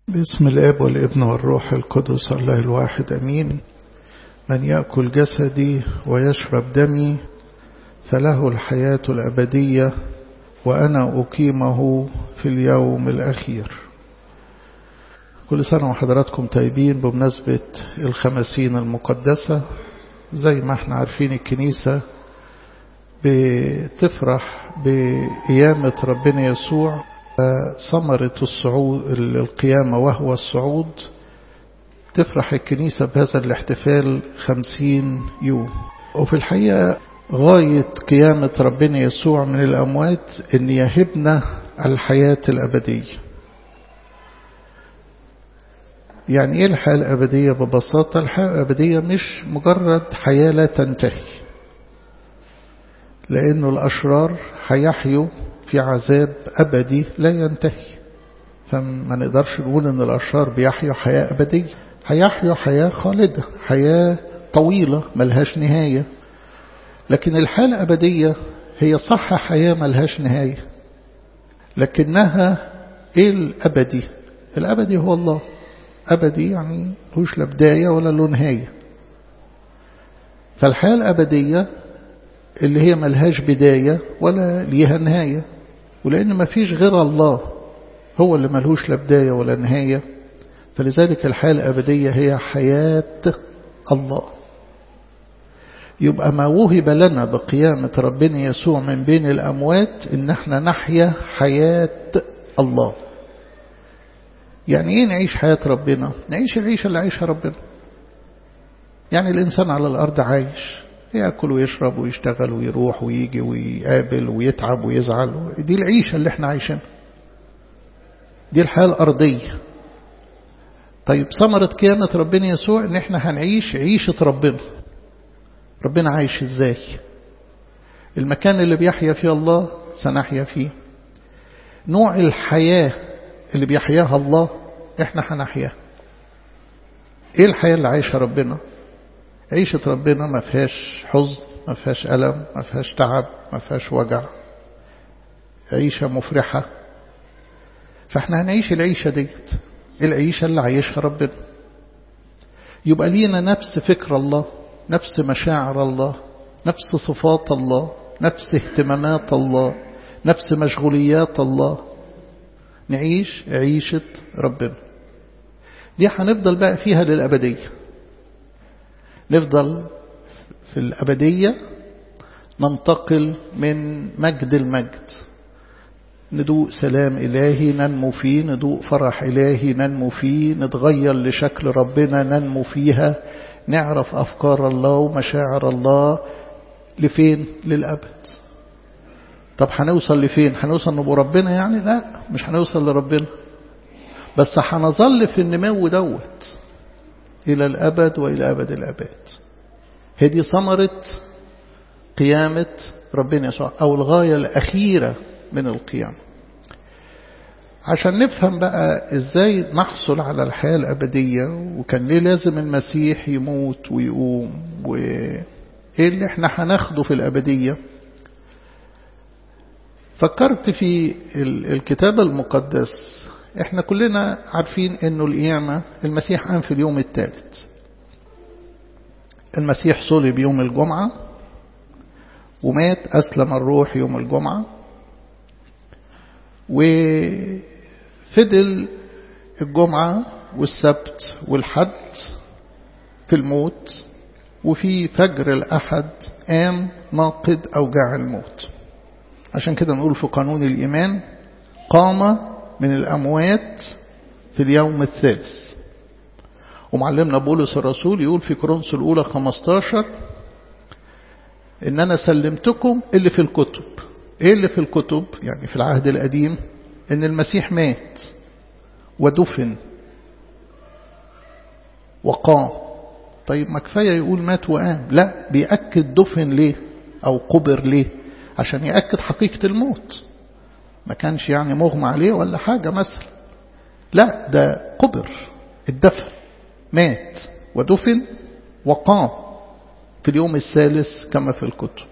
باسم الاب والابن والروح القدس الله الواحد امين من ياكل جسدي ويشرب دمي فله الحياه الابديه وانا اقيمه في اليوم الاخير كل سنه وحضراتكم طيبين بمناسبه الخمسين المقدسه زي ما احنا عارفين الكنيسه بتفرح بقيامه ربنا يسوع ثمرة الصعود القيامة وهو الصعود تفرح الكنيسة بهذا الاحتفال خمسين يوم وفي الحقيقة غاية قيامة ربنا يسوع من الأموات أن يهبنا الحياة الأبدية يعني إيه الحياة الأبدية ببساطة الحياة الأبدية مش مجرد حياة لا تنتهي لأنه الأشرار هيحيوا في عذاب أبدي لا ينتهي فما نقدرش نقول أن الأشرار بيحيوا حياة أبدية هيحيوا حياة خالدة حياة طويلة ملهاش نهاية لكن الحياة الأبدية هي صح حياة ملهاش نهاية لكنها إيه الأبدي الأبدي هو الله أبدي يعني ملوش لا بداية ولا له نهاية فالحياة الأبدية اللي هي ملهاش بداية ولا ليها نهاية ولأن ما فيش غير الله هو اللي ملهوش لا بداية ولا نهاية فلذلك الحياة الأبدية هي حياة الله يبقى ما وهب لنا بقيامة ربنا يسوع من بين الأموات إن احنا نحيا حياة الله يعني ايه نعيش حياة ربنا نعيش العيشة اللي عايشها ربنا يعني الإنسان على الأرض عايش يأكل ويشرب ويشتغل ويروح ويجي ويقابل ويتعب ويزعل دي العيشة اللي احنا عايشينها دي الحياة الأرضية طيب ثمرة قيامة ربنا يسوع ان احنا هنعيش عيشة ربنا ربنا عايش ازاي المكان اللي بيحيا فيه الله سنحيا فيه نوع الحياة اللي بيحياها الله احنا هنحياها ايه الحياة اللي عايشها ربنا عيشة ربنا ما فيهاش حزن ما فيهاش ألم ما فيهاش تعب ما فيهاش وجع عيشة مفرحة فاحنا هنعيش العيشة ديت العيشة اللي عايشها ربنا يبقى لينا نفس فكر الله نفس مشاعر الله نفس صفات الله نفس اهتمامات الله نفس مشغوليات الله نعيش عيشة ربنا دي هنفضل بقى فيها للأبدية نفضل في الأبدية ننتقل من مجد المجد ندوق سلام إلهي ننمو فيه ندوق فرح إلهي ننمو فيه نتغير لشكل ربنا ننمو فيها نعرف أفكار الله ومشاعر الله لفين للأبد طب هنوصل لفين هنوصل نبقى ربنا يعني لا مش هنوصل لربنا بس هنظل في النمو دوت إلى الأبد وإلى أبد الأبد هذه ثمرة قيامة ربنا يسوع أو الغاية الأخيرة من القيامة عشان نفهم بقى ازاي نحصل على الحياة الأبدية وكان ليه لازم المسيح يموت ويقوم وايه اللي احنا هناخده في الأبدية فكرت في الكتاب المقدس احنا كلنا عارفين انه القيامة المسيح قام في اليوم الثالث المسيح صلب يوم الجمعة ومات أسلم الروح يوم الجمعة وفضل الجمعة والسبت والحد في الموت وفي فجر الأحد قام ناقد أوجاع الموت عشان كده نقول في قانون الإيمان قام من الأموات في اليوم الثالث ومعلمنا بولس الرسول يقول في كورنثوس الأولى 15 إن أنا سلمتكم اللي في الكتب إيه اللي في الكتب يعني في العهد القديم إن المسيح مات ودفن وقام طيب ما كفاية يقول مات وقام لا بيأكد دفن ليه أو قبر ليه عشان يأكد حقيقة الموت ما كانش يعني مغمى عليه ولا حاجة مثلا لا ده قبر الدفن مات ودفن وقام في اليوم الثالث كما في الكتب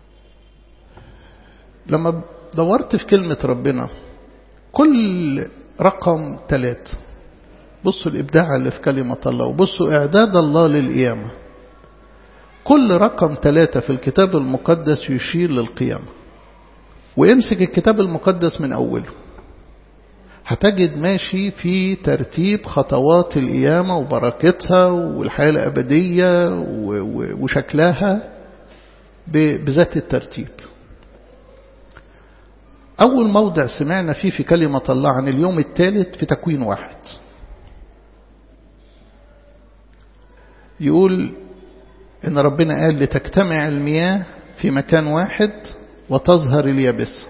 لما دورت في كلمة ربنا كل رقم ثلاثة بصوا الإبداع اللي في كلمة الله وبصوا إعداد الله للقيامة كل رقم ثلاثة في الكتاب المقدس يشير للقيامة وامسك الكتاب المقدس من أوله هتجد ماشي في ترتيب خطوات القيامة وبركتها والحياة الأبدية وشكلها بذات الترتيب أول موضع سمعنا فيه في كلمة الله عن اليوم الثالث في تكوين واحد يقول إن ربنا قال لتجتمع المياه في مكان واحد وتظهر اليابسة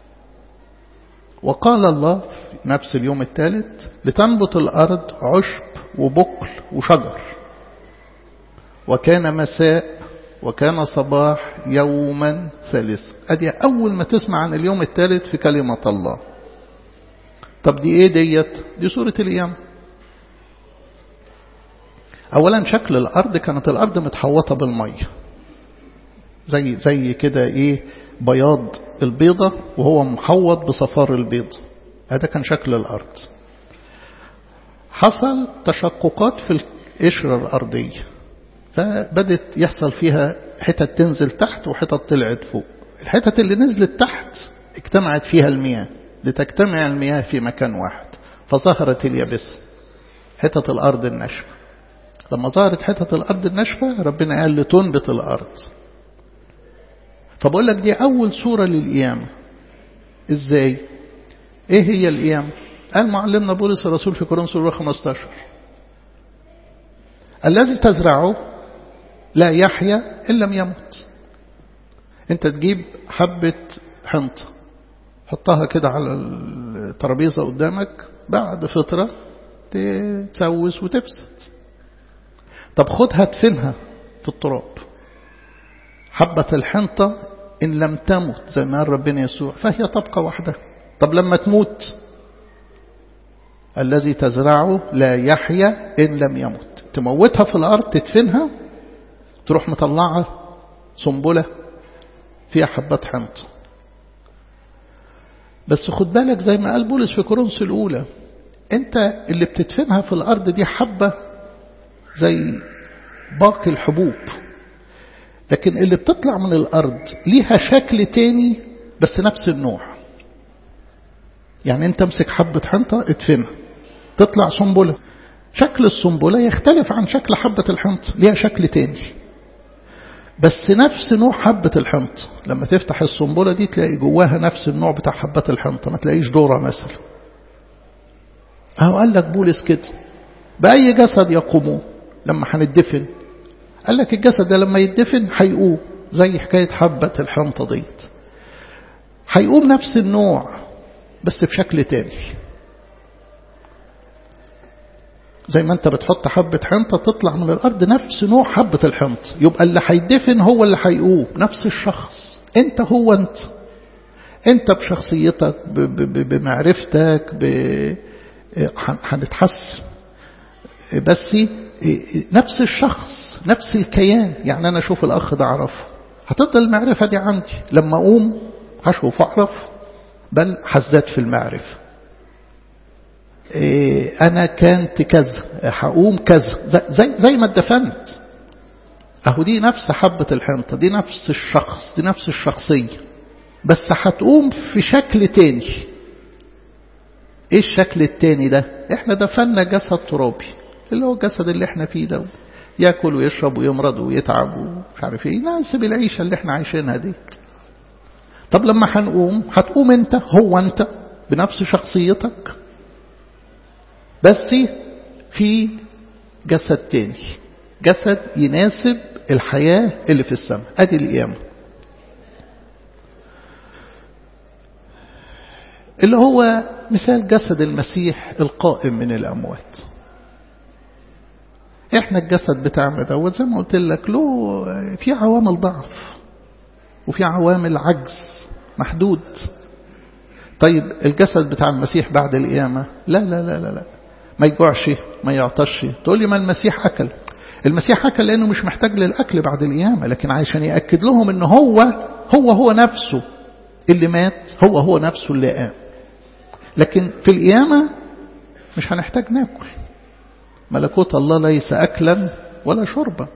وقال الله في نفس اليوم الثالث لتنبت الأرض عشب وبقل وشجر وكان مساء وكان صباح يوما ثالثا ادي اول ما تسمع عن اليوم الثالث في كلمة الله طب دي ايه ديت دي سورة القيامة اولا شكل الارض كانت الارض متحوطة بالمية زي زي كده ايه بياض البيضة وهو محوط بصفار البيض هذا كان شكل الارض حصل تشققات في القشرة الارضية فبدت يحصل فيها حتت تنزل تحت وحتت طلعت فوق الحتت اللي نزلت تحت اجتمعت فيها المياه لتجتمع المياه في مكان واحد فظهرت اليابسة حتت الأرض الناشفة لما ظهرت حتت الأرض الناشفة ربنا قال لتنبت الأرض فبقول لك دي أول صورة للقيامة إزاي إيه هي القيامة قال معلمنا بولس الرسول في كورنثوس 15 الذي تزرعه لا يحيا إن لم يمت انت تجيب حبة حنطة حطها كده على الترابيزة قدامك بعد فترة تسوس وتفسد طب خدها ادفنها في التراب حبة الحنطة إن لم تمت زي ما قال ربنا يسوع فهي تبقى وحدها طب لما تموت الذي تزرعه لا يحيا إن لم يمت تموتها في الأرض تدفنها تروح مطلعة سنبلة فيها حبات حنط بس خد بالك زي ما قال بولس في كورنثوس الأولى أنت اللي بتدفنها في الأرض دي حبة زي باقي الحبوب لكن اللي بتطلع من الأرض ليها شكل تاني بس نفس النوع يعني أنت امسك حبة حنطة ادفنها تطلع سنبلة شكل السنبلة يختلف عن شكل حبة الحنطة ليها شكل تاني بس نفس نوع حبة الحنطة لما تفتح السنبلة دي تلاقي جواها نفس النوع بتاع حبة الحنطة ما تلاقيش دورة مثلا أهو قال لك بولس كده بأي جسد يقومون لما هندفن قال لك الجسد ده لما يدفن هيقوم زي حكاية حبة الحنطة ديت هيقوم نفس النوع بس بشكل تاني زي ما انت بتحط حبة حنطة تطلع من الأرض نفس نوع حبة الحنطة يبقى اللي هيدفن هو اللي هيقوم نفس الشخص انت هو انت انت بشخصيتك بمعرفتك هنتحسن بس نفس الشخص نفس الكيان يعني أنا أشوف الأخ ده أعرفه هتفضل المعرفة دي عندي لما أقوم هشوف أعرف بل هزداد في المعرفة أنا كانت كذا هقوم كذا زي, زي ما اتدفنت أهو دي نفس حبة الحنطة دي نفس الشخص دي نفس الشخصية بس هتقوم في شكل تاني ايه الشكل التاني ده احنا دفنا جسد ترابي اللي هو الجسد اللي احنا فيه ده ياكل ويشرب ويمرض ويتعب ومش عارف ايه ننسب العيشة اللي احنا عايشينها دي طب لما هنقوم هتقوم انت هو انت بنفس شخصيتك بس في جسد تاني جسد يناسب الحياة اللي في السماء ادي القيامة اللي هو مثال جسد المسيح القائم من الأموات احنا الجسد بتاعنا دوت زي ما قلت لك له في عوامل ضعف وفي عوامل عجز محدود طيب الجسد بتاع المسيح بعد القيامة لا لا لا لا لا ما يجوعش ما يعطش تقول لي ما المسيح أكل المسيح أكل لأنه مش محتاج للأكل بعد القيامة لكن عشان يأكد لهم أنه هو هو هو نفسه اللي مات هو هو نفسه اللي قام لكن في القيامة مش هنحتاج ناكل ملكوت الله ليس أكلا ولا شربا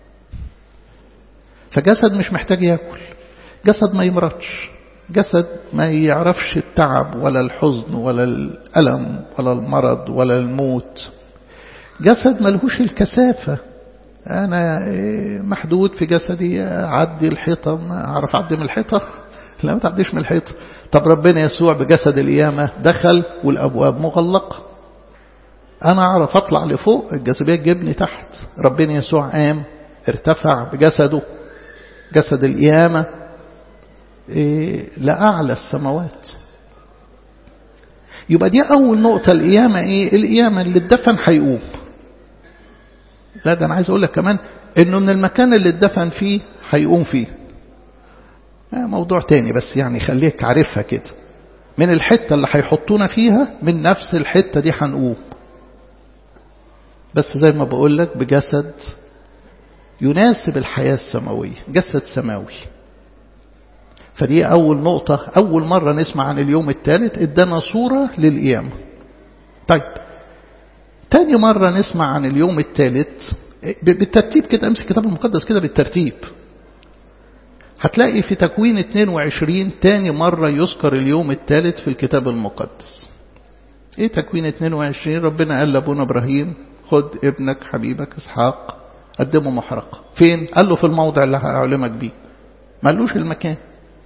فجسد مش محتاج ياكل جسد ما يمرضش جسد ما يعرفش التعب ولا الحزن ولا الألم ولا المرض ولا الموت جسد ملهوش الكثافة أنا محدود في جسدي أعدي الحيطة ما أعرف أعدي من الحيطة لا ما تعديش من الحيطة طب ربنا يسوع بجسد القيامة دخل والأبواب مغلقة أنا أعرف أطلع لفوق الجاذبية تجيبني تحت ربنا يسوع قام ارتفع بجسده جسد القيامة إيه لأعلى السماوات يبقى دي أول نقطة القيامة إيه القيامة اللي اتدفن هيقوم لا ده أنا عايز أقول لك كمان إنه من المكان اللي اتدفن فيه هيقوم فيه موضوع تاني بس يعني خليك عارفها كده من الحتة اللي هيحطونا فيها من نفس الحتة دي هنقوم بس زي ما بقول لك بجسد يناسب الحياة السماوية جسد سماوي فدي أول نقطة أول مرة نسمع عن اليوم الثالث ادانا صورة للقيامة طيب تاني مرة نسمع عن اليوم الثالث بالترتيب كده امسك الكتاب المقدس كده بالترتيب هتلاقي في تكوين 22 تاني مرة يذكر اليوم الثالث في الكتاب المقدس ايه تكوين 22 ربنا قال لابونا ابراهيم خد ابنك حبيبك اسحاق قدمه محرقة فين قال له في الموضع اللي هعلمك بيه ما قالوش المكان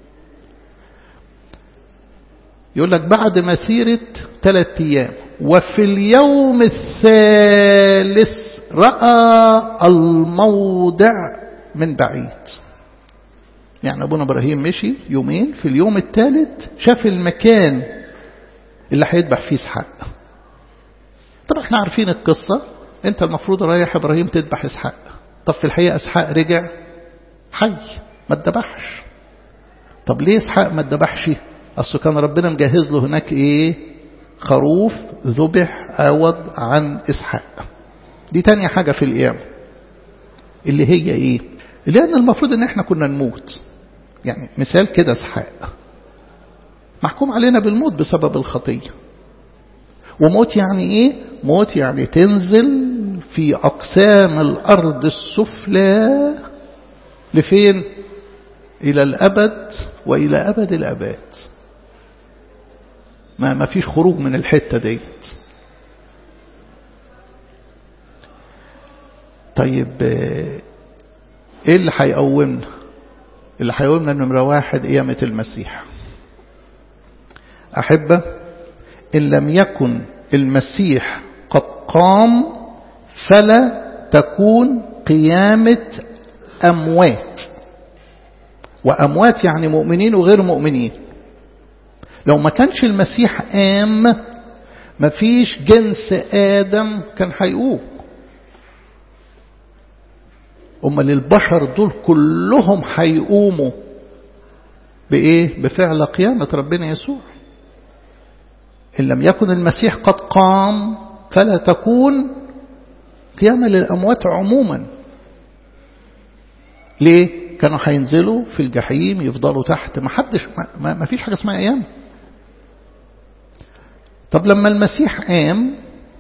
يقول لك بعد مسيرة ثلاثة أيام وفي اليوم الثالث رأى الموضع من بعيد يعني أبونا إبراهيم مشي يومين في اليوم الثالث شاف المكان اللي هيذبح فيه اسحاق طب احنا عارفين القصة انت المفروض رايح إبراهيم تذبح اسحاق طب في الحقيقة اسحاق رجع حي ما اتذبحش طب ليه اسحاق ما اتذبحش أصل كان ربنا مجهز له هناك إيه خروف ذبح عوض عن إسحاق دي تانية حاجة في القيامة اللي هي إيه اللي أن المفروض أن احنا كنا نموت يعني مثال كده إسحاق محكوم علينا بالموت بسبب الخطية وموت يعني إيه موت يعني تنزل في أقسام الأرض السفلى لفين إلى الأبد وإلى أبد الأباد ما ما فيش خروج من الحتة ديت طيب ايه اللي هيقومنا اللي هيقومنا نمرة واحد قيامة المسيح أحبة إن لم يكن المسيح قد قام فلا تكون قيامة أموات وأموات يعني مؤمنين وغير مؤمنين لو ما كانش المسيح قام ما فيش جنس آدم كان هيقوم أمال البشر دول كلهم هيقوموا بإيه؟ بفعل قيامة ربنا يسوع إن لم يكن المسيح قد قام فلا تكون قيامة للأموات عموما ليه؟ كانوا هينزلوا في الجحيم يفضلوا تحت ما حدش ما, ما فيش حاجة اسمها قيامة طب لما المسيح قام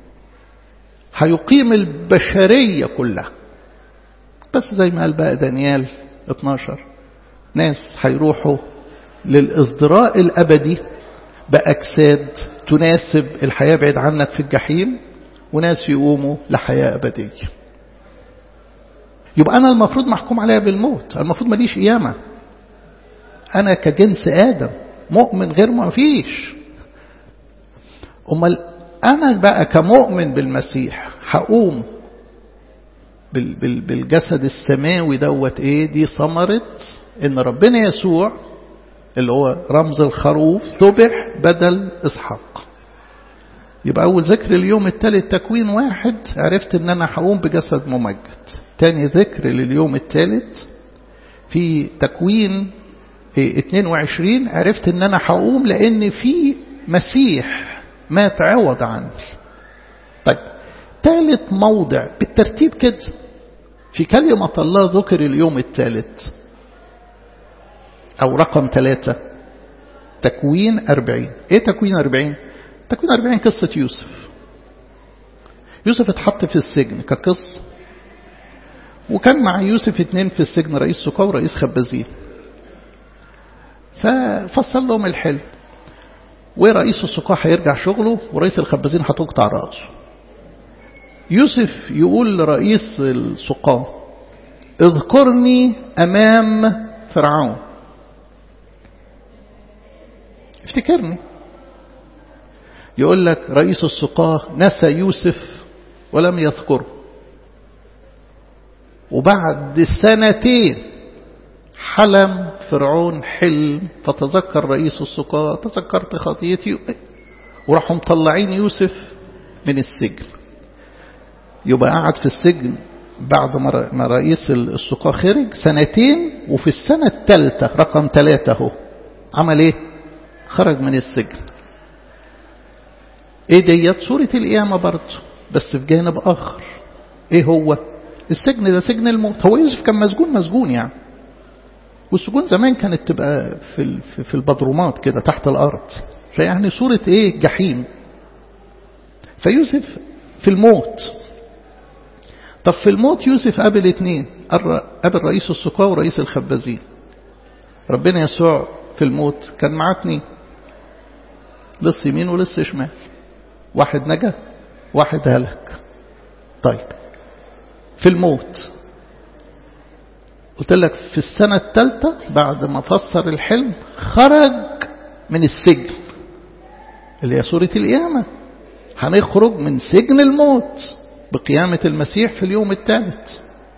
هيقيم البشرية كلها بس زي ما قال بقى دانيال 12 ناس هيروحوا للإصدراء الأبدي بأجساد تناسب الحياة بعيد عنك في الجحيم وناس يقوموا لحياة أبدية يبقى أنا المفروض محكوم عليها بالموت المفروض ماليش قيامة أنا كجنس آدم مؤمن غير ما فيش أمال أنا بقى كمؤمن بالمسيح هقوم بالجسد السماوي دوت ايه دي ثمرة ان ربنا يسوع اللي هو رمز الخروف ذبح بدل اسحاق يبقى اول ذكر اليوم الثالث تكوين واحد عرفت ان انا هقوم بجسد ممجد تاني ذكر لليوم الثالث في تكوين 22 عرفت ان انا هقوم لان في مسيح مات عوض عني طيب ثالث موضع بالترتيب كده في كلمة الله ذكر اليوم الثالث أو رقم ثلاثة تكوين أربعين إيه تكوين أربعين تكوين 40 قصة يوسف يوسف اتحط في السجن كقصة وكان مع يوسف اتنين في السجن رئيس سقا ورئيس خبازين ففصل لهم الحلم ورئيس السقا هيرجع شغله ورئيس الخبازين هتقطع رأسه يوسف يقول لرئيس السقا اذكرني أمام فرعون افتكرني يقول لك رئيس السقاه نسى يوسف ولم يذكره وبعد سنتين حلم فرعون حلم فتذكر رئيس السقاه تذكرت خطيتي وراحوا مطلعين يوسف من السجن يبقى قعد في السجن بعد ما رئيس السقاه خرج سنتين وفي السنة الثالثة رقم ثلاثة اهو عمل ايه خرج من السجن ايه ديت صورة القيامة برضه بس في جانب اخر ايه هو السجن ده سجن الموت هو يوسف كان مسجون مسجون يعني والسجون زمان كانت تبقى في في البدرومات كده تحت الارض فيعني صورة ايه جحيم فيوسف في الموت طب في الموت يوسف قابل اتنين قابل رئيس السقاة ورئيس الخبازين ربنا يسوع في الموت كان معاه اتنين لص يمين ولص شمال واحد نجا واحد هلك طيب في الموت قلت لك في السنة الثالثة بعد ما فسر الحلم خرج من السجن اللي هي سورة القيامة هنخرج من سجن الموت بقيامة المسيح في اليوم الثالث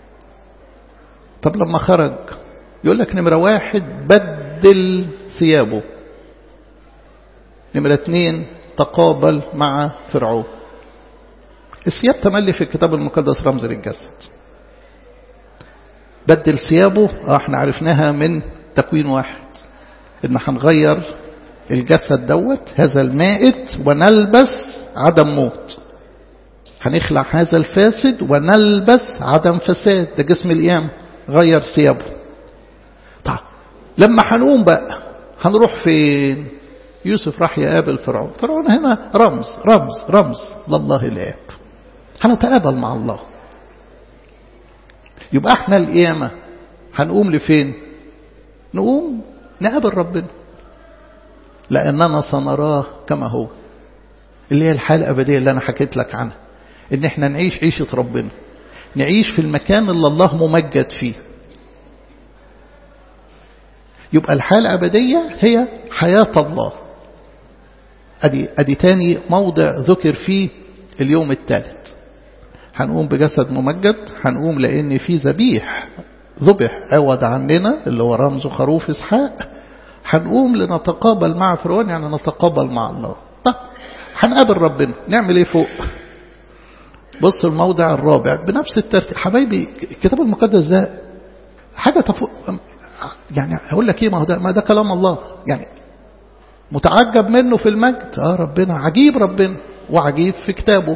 طب لما خرج يقول لك نمرة واحد بدل ثيابه نمرة اثنين تقابل مع فرعون الثياب تملي في الكتاب المقدس رمز للجسد بدل ثيابه اه احنا عرفناها من تكوين واحد ان هنغير الجسد دوت هذا المائت ونلبس عدم موت هنخلع هذا الفاسد ونلبس عدم فساد ده جسم القيامة غير ثيابه طيب لما هنقوم بقى هنروح فين يوسف راح يقابل فرعون فرعون هنا رمز رمز رمز لله الآب هنتقابل مع الله يبقى احنا القيامة هنقوم لفين نقوم نقابل ربنا لأننا سنراه كما هو اللي هي الحالة الأبدية اللي أنا حكيت لك عنها إن احنا نعيش عيشة ربنا نعيش في المكان اللي الله ممجد فيه يبقى الحالة الأبدية هي حياة الله أدي, أدي تاني موضع ذكر فيه اليوم الثالث هنقوم بجسد ممجد هنقوم لأن في ذبيح ذبح عوض عننا اللي هو رمز خروف إسحاق هنقوم لنتقابل مع فرعون يعني نتقابل مع الله طيب هنقابل ربنا نعمل ايه فوق بص الموضع الرابع بنفس الترتيب حبايبي الكتاب المقدس ده حاجة تفوق يعني هقول لك ايه ما هو ده ما ده كلام الله يعني متعجب منه في المجد اه ربنا عجيب ربنا وعجيب في كتابه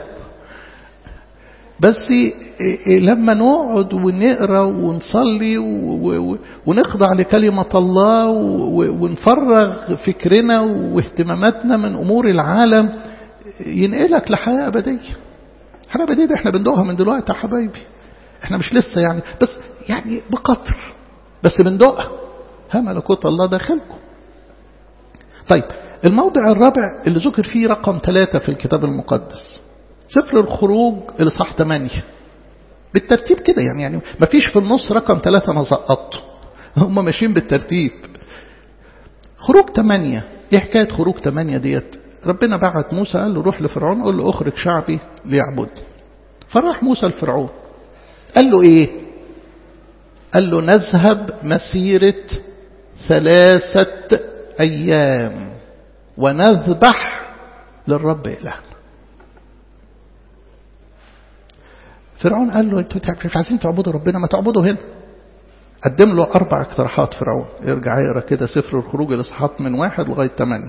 بس لما نقعد ونقرا ونصلي ونخضع لكلمة الله ونفرغ فكرنا واهتماماتنا من أمور العالم ينقلك لحياة أبدية حياة أبدية احنا بندوقها من دلوقتي يا حبايبي احنا مش لسه يعني بس يعني بقطر بس بندوقها ها ملكوت الله داخلكم طيب الموضع الرابع اللي ذكر فيه رقم ثلاثة في الكتاب المقدس سفر الخروج الإصحاح 8 بالترتيب كده يعني يعني ما فيش في النص رقم ثلاثة أنا سقطته هم ماشيين بالترتيب خروج 8 ايه حكاية خروج 8 ديت ربنا بعت موسى قال له روح لفرعون قول له اخرج شعبي ليعبد فراح موسى لفرعون قال له ايه قال له نذهب مسيرة ثلاثة أيام ونذبح للرب إلهنا فرعون قال له انتوا مش عايزين تعبدوا ربنا ما تعبدوا هنا قدم له أربع اقتراحات فرعون يرجع يقرا كده سفر الخروج الإصحاحات من واحد لغاية ثمانية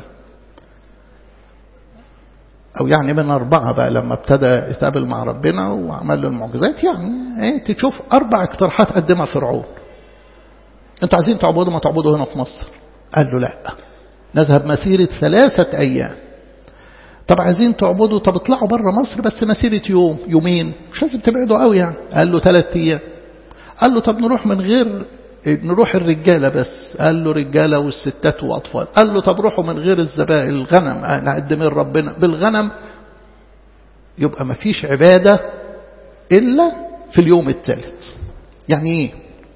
أو يعني من أربعة بقى لما ابتدى يتقابل مع ربنا وعمل له المعجزات يعني ايه تشوف أربع اقتراحات قدمها فرعون انتوا عايزين تعبدوا ما تعبدوا هنا في مصر قال له لا نذهب مسيرة ثلاثة أيام طب عايزين تعبدوا طب اطلعوا بره مصر بس مسيرة يوم يومين مش لازم تبعدوا قوي يعني قال له ثلاث ايام قال له طب نروح من غير نروح الرجالة بس قال له رجالة والستات وأطفال قال له طب روحوا من غير الزبائن الغنم نقدم ربنا بالغنم يبقى ما فيش عبادة إلا في اليوم الثالث يعني ايه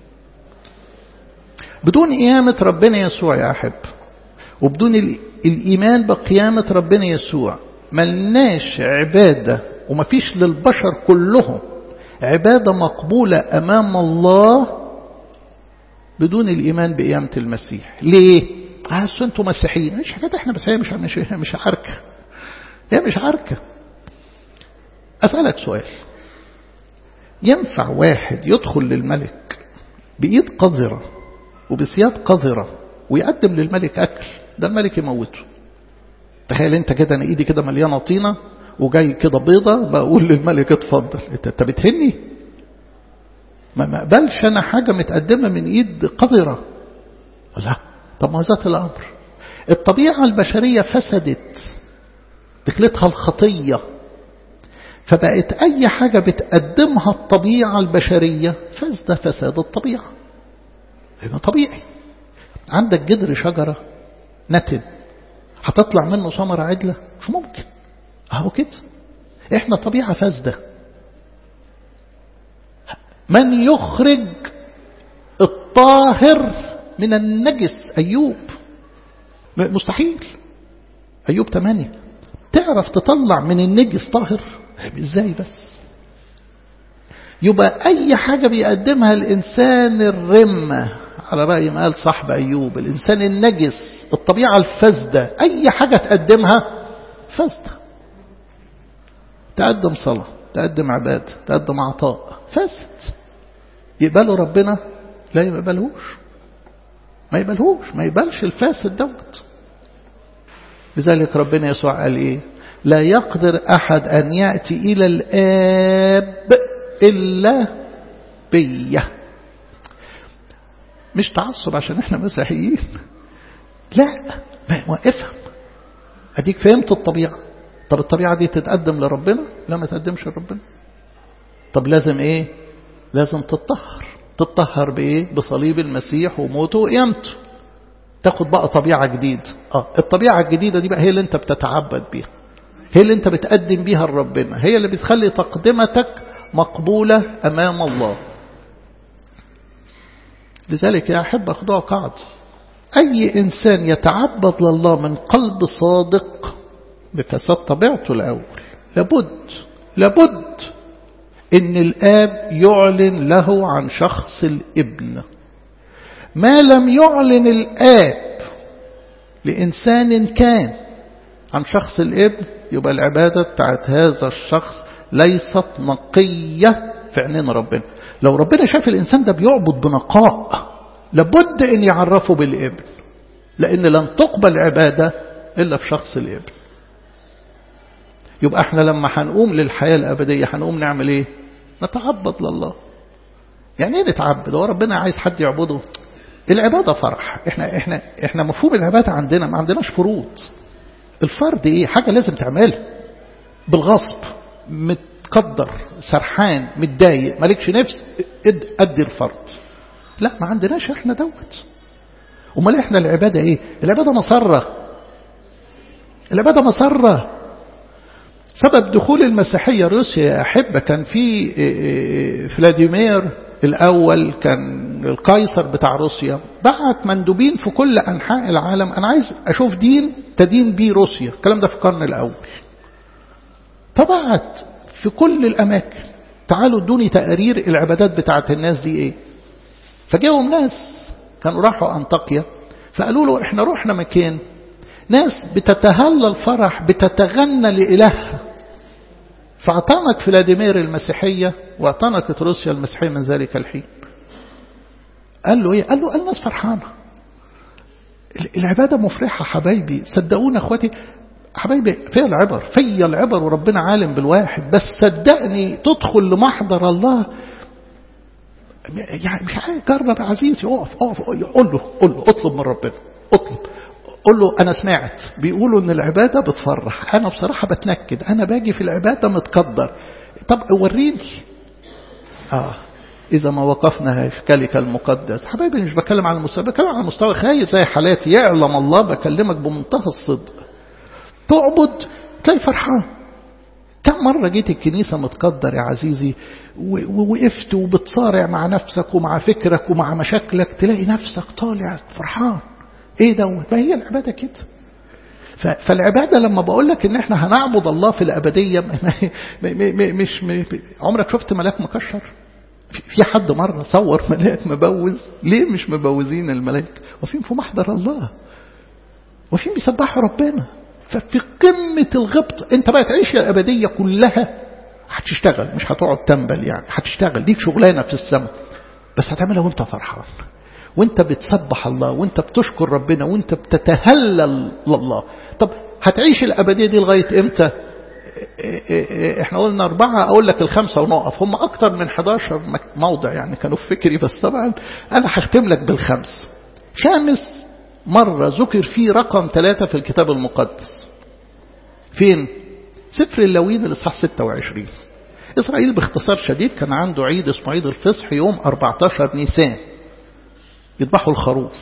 بدون قيامة ربنا يسوع يا أحب وبدون الإيمان بقيامة ربنا يسوع ملناش عبادة ومفيش للبشر كلهم عبادة مقبولة أمام الله بدون الإيمان بقيامة المسيح ليه؟ عايزوا أنتم مسيحيين مش حاجات احنا بس هي مش مش مش عركة هي مش عركة أسألك سؤال ينفع واحد يدخل للملك بإيد قذرة وبثياب قذرة ويقدم للملك أكل ده الملك يموته تخيل انت كده انا ايدي كده مليانه طينه وجاي كده بيضه بقول للملك اتفضل انت انت بتهني ما ما اقبلش انا حاجه متقدمه من ايد قذره لا طب ما ذات الامر الطبيعه البشريه فسدت دخلتها الخطيه فبقت اي حاجه بتقدمها الطبيعه البشريه فاسده فساد الطبيعه لانه طبيعي عندك جذر شجره نتن هتطلع منه ثمرة عدلة مش ممكن اهو كده احنا طبيعة فاسدة من يخرج الطاهر من النجس أيوب مستحيل أيوب تمانية تعرف تطلع من النجس طاهر ازاي بس يبقى أي حاجة بيقدمها الإنسان الرمة على رأي ما قال صاحب أيوب الإنسان النجس الطبيعة الفاسدة أي حاجة تقدمها فاسدة تقدم صلاة تقدم عبادة تقدم عطاء فاسد يقبله ربنا لا يقبلهوش ما يقبلهوش ما يقبلش الفاسد دوت لذلك ربنا يسوع قال ايه لا يقدر أحد أن يأتي إلى الآب إلا بيه مش تعصب عشان احنا مسيحيين لا ما افهم اديك فهمت الطبيعة طب الطبيعة دي تتقدم لربنا لا ما تقدمش لربنا طب لازم ايه لازم تتطهر تتطهر بايه بصليب المسيح وموته وقيامته تاخد بقى طبيعة جديدة اه الطبيعة الجديدة دي بقى هي اللي انت بتتعبد بيها هي اللي انت بتقدم بيها لربنا هي اللي بتخلي تقدمتك مقبولة امام الله لذلك يا أحب أخذها قاعدة أي إنسان يتعبد لله من قلب صادق بفساد طبيعته الأول لابد لابد إن الآب يعلن له عن شخص الابن ما لم يعلن الآب لإنسان كان عن شخص الابن يبقى العبادة بتاعت هذا الشخص ليست نقية في عينين ربنا لو ربنا شاف الإنسان ده بيعبد بنقاء لابد أن يعرفه بالابن لأن لن تقبل عبادة إلا في شخص الابن يبقى احنا لما هنقوم للحياة الأبدية هنقوم نعمل ايه نتعبد لله يعني ايه نتعبد هو ربنا عايز حد يعبده العبادة فرح احنا احنا احنا مفهوم العبادة عندنا ما عندناش فروض الفرض ايه حاجة لازم تعملها بالغصب متقدر سرحان متضايق مالكش نفس ادي الفرض لا ما عندناش احنا دوت امال احنا العبادة ايه العبادة مسرة العبادة مسرة سبب دخول المسيحية روسيا يا أحبة كان في فلاديمير الأول كان القيصر بتاع روسيا بعت مندوبين في كل أنحاء العالم أنا عايز أشوف دين تدين بيه روسيا الكلام ده في القرن الأول فبعت في كل الأماكن تعالوا ادوني تقارير العبادات بتاعت الناس دي ايه فجاهم ناس كانوا راحوا أنطاكيا فقالوا له احنا رحنا مكان ناس بتتهلل فرح بتتغنى لإلهها فاعتنق فلاديمير المسيحية واعتنقت روسيا المسيحية من ذلك الحين قال له ايه قال له الناس فرحانة العبادة مفرحة حبايبي صدقونا اخواتي حبايبي فيها العبر فيا العبر وربنا عالم بالواحد بس صدقني تدخل لمحضر الله يعني مش عارف جرب يا عزيزي اقف اقف قول له قول له اطلب من ربنا اطلب قول له أنا سمعت بيقولوا إن العبادة بتفرح أنا بصراحة بتنكد أنا باجي في العبادة متقدر طب وريني آه إذا ما وقفنا في كلك المقدس حبايبي مش بتكلم على المستوى بتكلم على مستوى خايف زي حالاتي يعلم الله بكلمك بمنتهى الصدق تعبد تلاقي فرحان كم مرة جيت الكنيسة متقدر يا عزيزي ووقفت وبتصارع مع نفسك ومع فكرك ومع مشاكلك تلاقي نفسك طالع فرحان ايه دوت ما هي العبادة كده فالعبادة لما بقول لك ان احنا هنعبد الله في الأبدية مش عمرك شفت ملاك مكشر في حد مرة صور ملاك مبوز ليه مش مبوزين الملاك وفين في محضر الله وفين بيسبحوا ربنا ففي قمة الغبط انت بقى تعيش الأبدية كلها هتشتغل مش هتقعد تنبل يعني هتشتغل ليك شغلانة في السماء بس هتعملها وانت فرحان وانت بتسبح الله وانت بتشكر ربنا وانت بتتهلل لله طب هتعيش الأبدية دي لغاية امتى احنا قلنا أربعة أقول لك الخمسة ونقف هم أكتر من 11 موضع يعني كانوا في فكري بس طبعا أنا هختم لك بالخمس خامس مرة ذكر فيه رقم ثلاثة في الكتاب المقدس فين؟ سفر اللوين الإصحاح 26 إسرائيل باختصار شديد كان عنده عيد اسمه عيد الفصح يوم 14 نيسان يذبحوا الخروف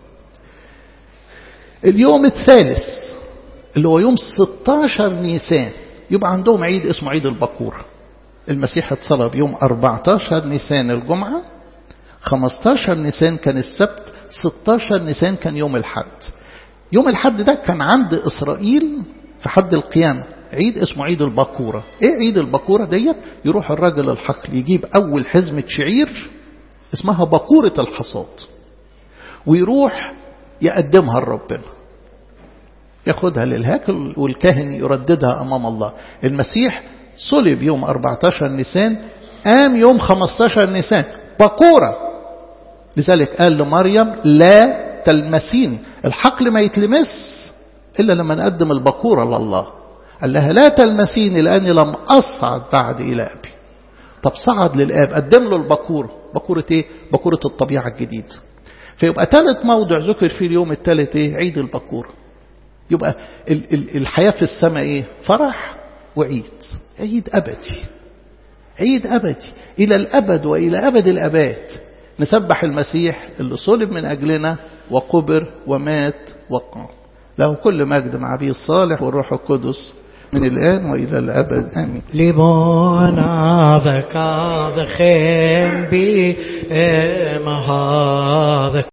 اليوم الثالث اللي هو يوم 16 نيسان يبقى عندهم عيد اسمه عيد البكور المسيح اتصلب يوم 14 نيسان الجمعة 15 نيسان كان السبت 16 نيسان كان يوم الحد يوم الحد ده كان عند إسرائيل في حد القيامة عيد اسمه عيد البكورة ايه عيد البكورة ديت يروح الراجل الحقل يجيب اول حزمة شعير اسمها بكورة الحصاد ويروح يقدمها لربنا ياخدها للهاكل والكاهن يرددها أمام الله المسيح صلب يوم 14 نيسان قام يوم 15 نيسان بكورة لذلك قال لمريم لا تلمسيني الحقل ما يتلمس إلا لما نقدم البكورة لله قال لها لا تلمسيني لأني لم أصعد بعد إلى أبي طب صعد للآب قدم له البكورة بكورة إيه؟ بكورة الطبيعة الجديد فيبقى ثالث موضع ذكر فيه اليوم الثالث إيه؟ عيد البكورة يبقى ال ال الحياة في السماء إيه؟ فرح وعيد عيد أبدي عيد أبدي إلى الأبد وإلى أبد الأباد نسبح المسيح اللي صلب من أجلنا وقبر ومات وقام له كل مجد مع أبيه الصالح والروح القدس من الآن وإلى الأبد آمين لبانا ذكا ذخيم بي مهاذك